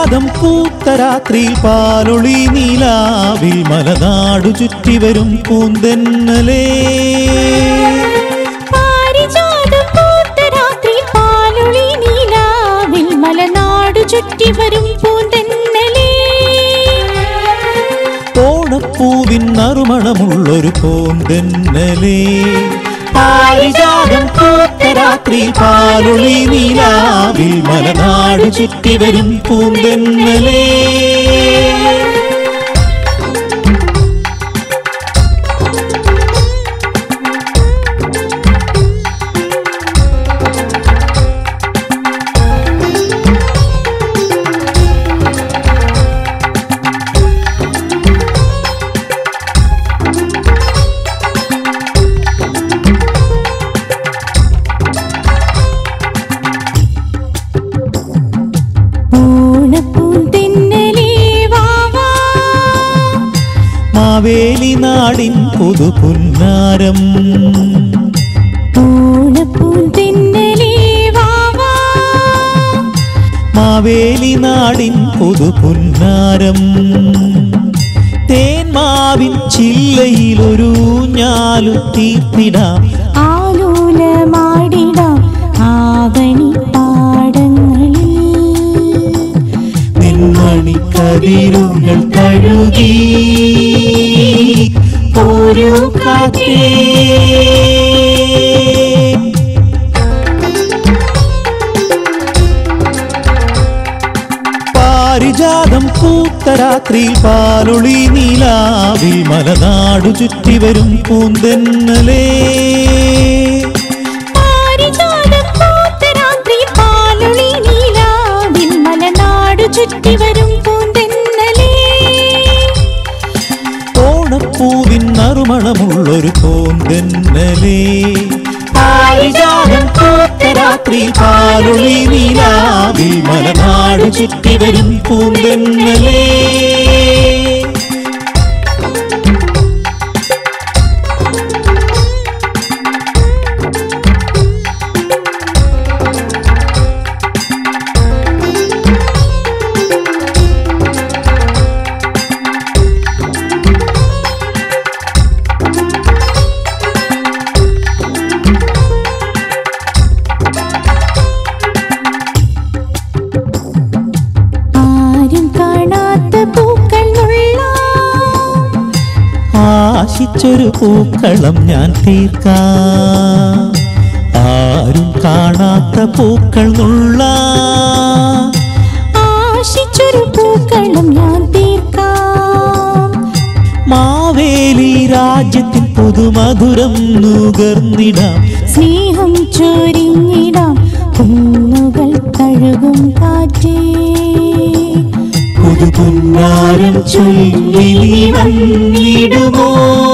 പാരിജാതം പൂത്ത രാത്രി പാലൊളി നീലാവിൽ മലനാടു ചുറ്റി വരും പൂന്തെന്നലേ പാരിജാതം പൂത്ത രാത്രി പാലൊളി നീലാവിൽ മലനാടു ചുറ്റി വരും പൂന്തന്നലേ ഓണപ്പൂവിൻ നറുമണമുള്ളൊരു പൂന്തെന്നലേ പാരിജാതം പൂത്ത രാത്രി പാലൊളി നീലാവിൽ മലനാടു ചുറ്റി വരും പൂന്തെന്നലേ ഓണപ്പൂന്തെന്നലേ വാവാ മാവേലി നാടിൻ പുതുപുന്നാരം ഓണപ്പൂന്തെന്നലേ വാവാ മാവേലി നാടിൻ പുതുപുന്നാരം തേന്മാവിൻ ചില്ലയിലൊരു ഞാലു തീർത്തിടാം ആലോലമാടിടാം ആവണി പാടങ്ങളിൽ നെന്മണി കതിരുകൾ കഴുകി ഒരു കാറ്റേ പാരിജാതം പൂത്ത രാത്രി പാലൊളി നീലാവിൽ മലനാടു ചുറ്റി വരും പൂന്തെന്നലേ പാരിജാതം പൂത്ത രാത്രി പാലൊളി നീലാവിൽ മലനാടു ചുറ്റി വരും പൂന്തെന്നലേ ഓണപ്പൂവിൻ നറുമണമുള്ളൊരു പൂന്തെന്നലേ പാരിജാതം പൂത്ത രാത്രി പാലൊളി നീലാവിൽ മലനാടു ചുറ്റി വരും പൂന്തെന്നലേ ആരും കാണാത്ത പൂക്കൾ നുള്ളാം ആശിച്ചൊരു പൂക്കളം ഞാൻ തീർക്കാം ആരും കാണാത്ത പൂക്കൾ നുള്ള ആശിച്ചൊരു പൂക്കളം ഞാൻ തീർക്കാം മാവേലി രാജ്യത്തിൻ പുതുമധുരം നുകർന്നിടാം സ്നേഹം ചൊരിഞ്ഞിടാം കുന്നുകൾ കഴുകും കാറ്റേ പുതുപുന്നാരം ചൊല്ലി നീ വന്നിടുമോ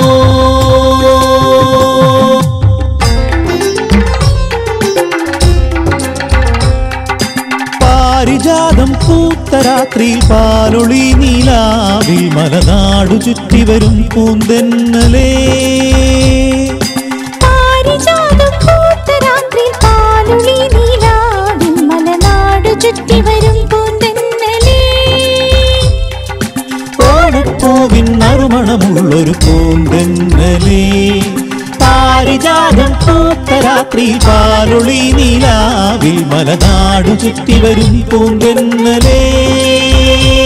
പാരിജാതം പൂത്ത രാത്രി പാലൊളി നീലാവിൽ മലനാടു ചുറ്റി വരും പൂന്തെന്നലേ പാരിജാതം പൂത്ത രാത്രി പാലുളി നീലാവിൽ മലനാട് ചുറ്റി വരും പൂന്തെന്നലേ ഓണപ്പൂവിൻ നറുമണമുള്ളൊരു പൂന്തെന്നലേ പാരിജാതം പൂത്ത രാത്രി പാലൊളി നീലാവിൽ മലനാടു ചുറ്റി വരും പൂന്തെന്നലേ